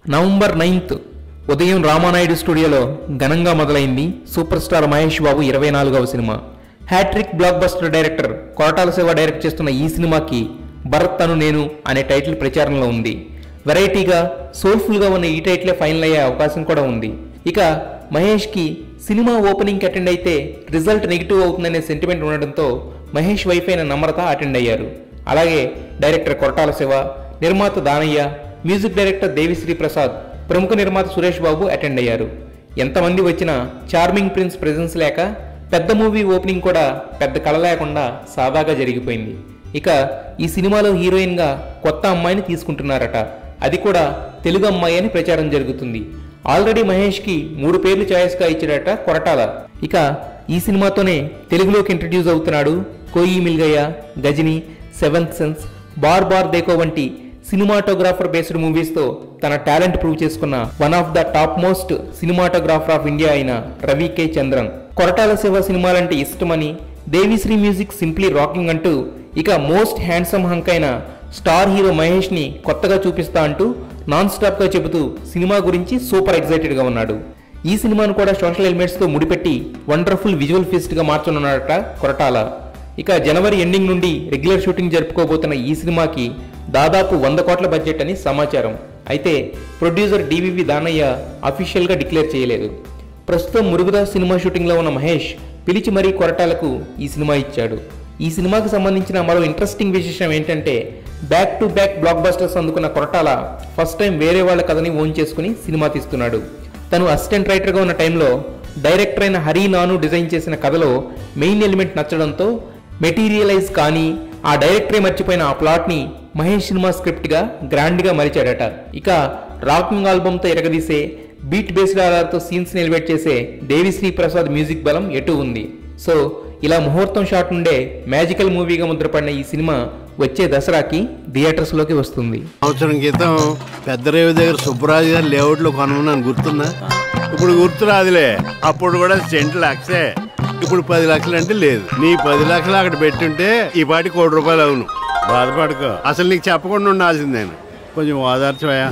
November ninth ఉదయం రామానాయుడు స్టూడియోలో ఘనంగా మొదలైంది సూపర్ స్టార్ మహేష్ బాబు ఇరవై నాలుగవ cinema hat trick blockbuster director Koratala Siva direct చేస్తున్న ఈ సినిమాకి భరత్ అను నేను అనే టైటిల్ ప్రచారంలో ఉంది వెరైటీగా సోల్ఫుల్గా ఉన్న ఈ టైటిలే ఫైనల్ అయ్యే అవకాశం కూడా ఉంది ఇక మహేష్కి సినిమా ఓపెనింగ్కి అటెండ్ అయితే రిజల్ట్ నెగిటివ్ అవుతుందనే సెంటిమెంట్ ఉండడంతో మహేష్ వైఫ్ అయిన నమ్రత అటెండ్ అయ్యారు అలాగే డైరెక్టర్ కొరటాల శివ నిర్మాత దానయ్య మ్యూజిక్ డైరెక్టర్ దేవిశ్రీ ప్రసాద్ ప్రముఖ నిర్మాత సురేష్ బాబు అటెండ్ అయ్యారు ఎంతమంది వచ్చినా చార్మింగ్ ప్రిన్స్ ప్రెజెన్స్ లేక పెద్ద మూవీ ఓపెనింగ్ కూడా పెద్ద కళ లేకుండా సాదాగా జరిగిపోయింది ఇక ఈ సినిమాలో హీరోయిన్గా కొత్త అమ్మాయిని తీసుకుంటున్నారట అది కూడా తెలుగు అమ్మాయి అని ప్రచారం జరుగుతుంది ఆల్రెడీ మహేష్కి మూడు పేర్లు ఛాయిస్గా ఇచ్చాడట కొరటాల ఇక ఈ సినిమాతోనే తెలుగులోకి ఇంట్రడ్యూస్ అవుతున్నాడు కోయి మిల్గయ్య గజని సెవెంత్ సెన్స్ బార్ బార్ దేకో వంటి సినిమాటోగ్రాఫర్ బేస్డ్ మూవీస్తో తన టాలెంట్ ప్రూవ్ చేసుకున్న one of the top most cinematographer of India అయిన రవి కే చంద్రన్ కొరటాల శివ సినిమాలంటే ఇష్టమని దేవిశ్రీ మ్యూజిక్ సింప్లీ రాకింగ్ అంటూ ఇక మోస్ట్ హ్యాండ్సమ్ హంక్ అయిన స్టార్ హీరో మహేష్ని కొత్తగా చూపిస్తా అంటూ నాన్ స్టాప్గా చెబుతూ సినిమా గురించి సూపర్ ఎక్సైటెడ్గా ఉన్నాడు ఈ సినిమాను కూడా సోషల్ ఎలిమెంట్స్తో ముడిపెట్టి వండర్ఫుల్ విజువల్ ఫీస్ట్గా మార్చనున్నాడట కొరటాల ఇక జనవరి ఎండింగ్ నుండి రెగ్యులర్ షూటింగ్ జరుపుకోబోతున్న ఈ సినిమాకి దాదాపు వంద కోట్ల బడ్జెట్ అని సమాచారం అయితే ప్రొడ్యూసర్ డివివి దానయ్య అఫీషియల్గా డిక్లేర్ చేయలేదు ప్రస్తుతం మురుగుదాస్ సినిమా షూటింగ్లో ఉన్న మహేష్ పిలిచి మరీ కొరటాలకు ఈ సినిమా ఇచ్చాడు ఈ సినిమాకి సంబంధించిన మరో ఇంట్రెస్టింగ్ విశేషం ఏంటంటే back to back blockbusters అందుకున్న కొరటాల ఫస్ట్ టైం వేరే వాళ్ళ కథని ఓన్ చేసుకుని సినిమా తీస్తున్నాడు తను అసిస్టెంట్ రైటర్గా ఉన్న టైంలో డైరెక్టర్ అయిన హరి నాను డిజైన్ చేసిన కథలో మెయిన్ ఎలిమెంట్ నచ్చడంతో మెటీరియలైజ్ కానీ ఆ డైరెక్టరే మర్చిపోయిన ఆ ప్లాట్ని మహేష్ సినిమా స్క్రిప్ట్గా గ్రాండ్గా మరిచాడట ఇక రాకింగ్ ఆల్బమ్తో ఎరగదీసే బీట్ బేస్డ్ ఆధార్తో సీన్స్ నిలబెట్ చేసే దేవిశ్రీ ప్రసాద్ మ్యూజిక్ బలం ఎటు ఉంది సో ఇలా ముహూర్తం షాట్ నుండే మ్యాజికల్ మూవీగా ముద్రపడిన ఈ సినిమా వచ్చే దసరాకి థియేటర్స్లోకి వస్తుంది సంవత్సరం క్రితం పెద్ద రేవు దగ్గర సుబ్బరాజు గారి లేఅవుట్లో కొనమన్నాను గుర్తుందా ఇప్పుడు గుర్తురాదులే అప్పుడు కూడా సెంట్ లక్షే ఇప్పుడు పది లక్షలు అంటే లేదు నీ పది లక్షలు అక్కడ పెట్టుంటే ఈ పాటి కోటి రూపాయలు అవును బాధపడుకో అసలు నీకు చెప్పకుండా ఉండాల్సిందేను కొంచెం ఓదార్చవయా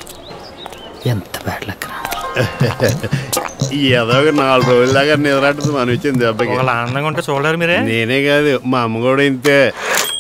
ఎంత బ్యాడ్ లక్ ఈ ఏదో ఒక నాలుగు రోజుల దాకా నిద్రట్టదు మనం ఇచ్చింది దెబ్బకి ఒకళ్ళ ఆనందంగా ఉంటే చూడలేరు మీరే నేనే కాదు మా అమ్మ కూడా ఇంతే